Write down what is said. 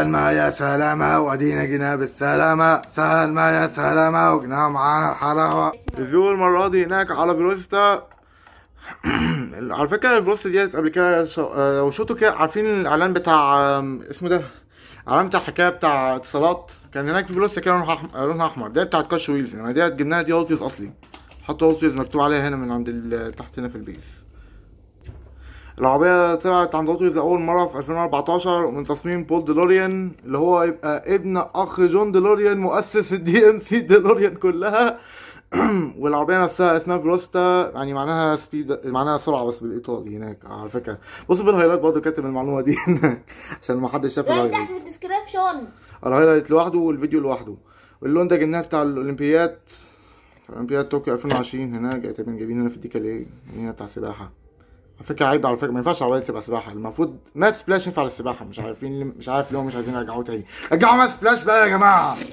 سهل ما يا سلامة وادينا جينا بالسلامة سهل ما يا سلامة وجينا معانا الحلاوة ريفيو المرة دي هناك على فيروستا على فكرة الفيروستا ديت قبل كده ش- آه، لو شفتوا كده عارفين الإعلان بتاع آم، اسمه ده إعلان بتاع حكاية بتاع اتصالات كان هناك في فيروستا كده لونها أحم- لونها أحمر ده بتاعت كاش ويلز يعني ديت جبناها دي هولت ويز أصلي حطوا هولت ويز مكتوب عليها هنا من عند ال- تحت هنا في البيز العربية طلعت عند اوتوز أول مرة في 2014 ومن تصميم بول ديلوريان اللي هو يبقى ابن أخ جون ديلوريان مؤسس الدي ام سي ديلوريان كلها والعربية نفسها اسمها فيروستا يعني معناها سبيد معناها سرعة بس بالإيطالي هناك على فكرة بصوا بالهايلايت برضه كاتب المعلومة دي هناك عشان ما حدش شاف لايك الهايلايت تحت في الديسكريبشن الهايلايت لوحده والفيديو لوحده واللون ده جبناه بتاع الأولمبياد أولمبياد طوكيو 2020 هناك تقريبا جايبين هنا في الديكاليه هنا بتاع سباحة على فكرة عيب على فكرة ما ينفعش العربية تبقى سباحة المفروض مات سبلاش ينفع للسباحة مش عارفين ليه- مش عارف ليه هم مش عايزين يرجعوه تاني رجعوا مات سبلاش بقى يا جماعة